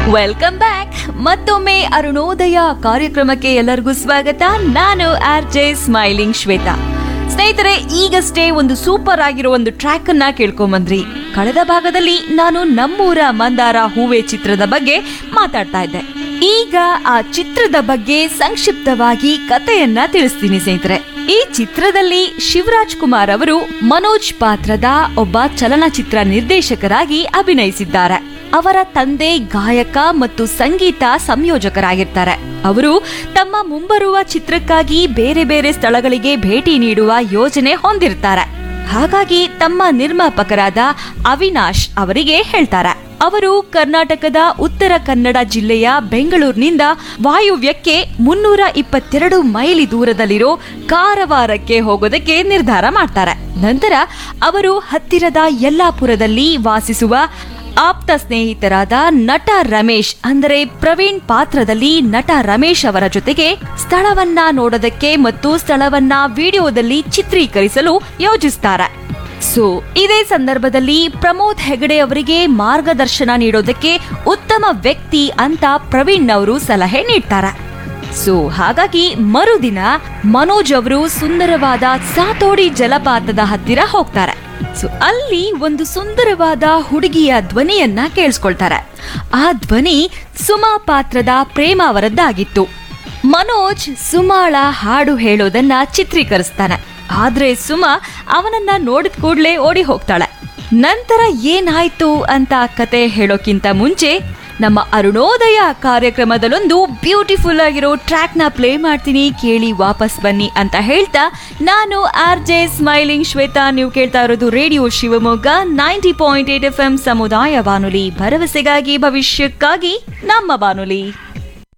welcome back ಮತ್ತೊಮ್ಮೆ ಅರುಣೋದಯ ಕಾರ್ಯಕ್ರಮಕ್ಕೆ ಎಲ್ಲರಿಗೂ ಸ್ವಾಗತ ನಾನು ಆರ್ ಜೆ ಸ್ಮೈಲಿಂಗ್ ಶ್ವೇತಾ ಸ್ನೇಹಿತರೆ ಈಗಷ್ಟೇ ಒಂದು ಸೂಪರ್ ಆಗಿರೋ ಒಂದು ಟ್ರ್ಯಾಕ್ ಅನ್ನ ಕೇಳ್ಕೊಂಬಂದ್ರಿ ಕಳೆದ ಭಾಗದಲ್ಲಿ ನಾನು ನಮ್ಮೂರ ಮಂದಾರ ಹೂವೆ ಚಿತ್ರದ ಬಗ್ಗೆ ಮಾತಾಡ್ತಾ ಇದ್ದೆ ಈಗ ಆ ಚಿತ್ರದ ಬಗ್ಗೆ ಸಂಕ್ಷಿಪ್ತವಾಗಿ ಕಥೆಯನ್ನ ತಿಳಿಸ್ತೀನಿ ಸ್ನೇಹಿತರೆ ಈ ಚಿತ್ರದಲ್ಲಿ ಶಿವರಾಜ್ ಕುಮಾರ್ ಅವರು ಮನೋಜ್ ಪಾತ್ರದ ಒಬ್ಬ ಚಲನಚಿತ್ರ ನಿರ್ದೇಶಕರಾಗಿ ಅಭಿನಯಿಸಿದ್ದಾರೆ ಅವರ ತಂದೆ ಗಾಯಕ ಮತ್ತು ಸಂಗೀತ ಸಂಯೋಜಕರಾಗಿರ್ತಾರೆ ಅವರು ತಮ್ಮ ಮುಂಬರುವ ಚಿತ್ರಕ್ಕಾಗಿ ಬೇರೆ ಬೇರೆ ಸ್ಥಳಗಳಿಗೆ ಭೇಟಿ ನೀಡುವ ಯೋಜನೆ ಹೊಂದಿರ್ತಾರೆ ಹಾಗಾಗಿ ತಮ್ಮ ನಿರ್ಮಾಪಕರಾದ ಅವಿನಾಶ್ ಅವರಿಗೆ ಹೇಳ್ತಾರೆ ಅವರು ಕರ್ನಾಟಕದ ಉತ್ತರ ಕನ್ನಡ ಜಿಲ್ಲೆಯ ಬೆಂಗಳೂರಿನಿಂದ ವಾಯುವ್ಯಕ್ಕೆ ಮುನ್ನೂರ ಇಪ್ಪತ್ತೆರಡು ಮೈಲಿ ದೂರದಲ್ಲಿರೋ ಕಾರವಾರಕ್ಕೆ ಹೋಗೋದಕ್ಕೆ ನಿರ್ಧಾರ ಮಾಡ್ತಾರೆ ನಂತರ ಅವರು ಹತ್ತಿರದ ಯಲ್ಲಾಪುರದಲ್ಲಿ ವಾಸಿಸುವ ಆಪ್ತ ಸ್ನೇಹಿತರಾದ ನಟ ರಮೇಶ್ ಅಂದರೆ ಪ್ರವೀಣ್ ಪಾತ್ರದಲ್ಲಿ ನಟ ರಮೇಶ್ ಅವರ ಜೊತೆಗೆ ಸ್ಥಳವನ್ನ ನೋಡೋದಕ್ಕೆ ಮತ್ತು ಸ್ಥಳವನ್ನ ವಿಡಿಯೋದಲ್ಲಿ ಚಿತ್ರೀಕರಿಸಲು ಯೋಜಿಸ್ತಾರೆ ಸೊ ಇದೇ ಸಂದರ್ಭದಲ್ಲಿ ಪ್ರಮೋದ್ ಹೆಗಡೆ ಅವರಿಗೆ ಮಾರ್ಗದರ್ಶನ ನೀಡೋದಕ್ಕೆ ಉತ್ತಮ ವ್ಯಕ್ತಿ ಅಂತ ಪ್ರವೀಣ್ ಅವರು ಸಲಹೆ ನೀಡ್ತಾರೆ ಸೊ ಹಾಗಾಗಿ ಮರುದಿನ ಮನೋಜ್ ಅವರು ಸುಂದರವಾದ ಸಾತೋಡಿ ಜಲಪಾತದ ಹತ್ತಿರ ಹೋಗ್ತಾರೆ ಸೊ ಅಲ್ಲಿ ಒಂದು ಸುಂದರವಾದ ಹುಡುಗಿಯ ಧ್ವನಿಯನ್ನ ಕೇಳಿಸ್ಕೊಳ್ತಾರೆ ಆ ಧ್ವನಿ ಸುಮಾ ಪಾತ್ರದ ಪ್ರೇಮ ಅವರದ್ದಾಗಿತ್ತು ಮನೋಜ್ ಸುಮಾಳ ಹಾಡು ಹೇಳೋದನ್ನ ಚಿತ್ರೀಕರಿಸ್ತಾನೆ ಆದ್ರೆ ಸುಮಾ ಅವನನ್ನ ನೋಡಿದ ಕೂಡ್ಲೇ ಓಡಿ ಹೋಗ್ತಾಳೆ ನಂತರ ಏನಾಯ್ತು ಅಂತ ಕತೆ ಹೇಳೋಕ್ಕಿಂತ ಮುಂಚೆ ನಮ್ಮ ಅರುಣೋದಯ ಕಾರ್ಯಕ್ರಮದಲ್ಲೊಂದು ಬ್ಯೂಟಿಫುಲ್ ಆಗಿರೋ ಟ್ರ್ಯಾಕ್ ನ ಪ್ಲೇ ಮಾಡ್ತೀನಿ ಕೇಳಿ ವಾಪಸ್ ಬನ್ನಿ ಅಂತ ಹೇಳ್ತಾ ನಾನು ಆರ್ ಜೆ ಸ್ಮೈಲಿಂಗ್ ಶ್ವೇತಾ ನೀವು ಕೇಳ್ತಾ ಇರೋದು radio Shivamogga ninety point eight F M ಸಮುದಾಯ ಬಾನುಲಿ ಭರವಸೆಗಾಗಿ ಭವಿಷ್ಯಕ್ಕಾಗಿ ನಮ್ಮ ಬಾನುಲಿ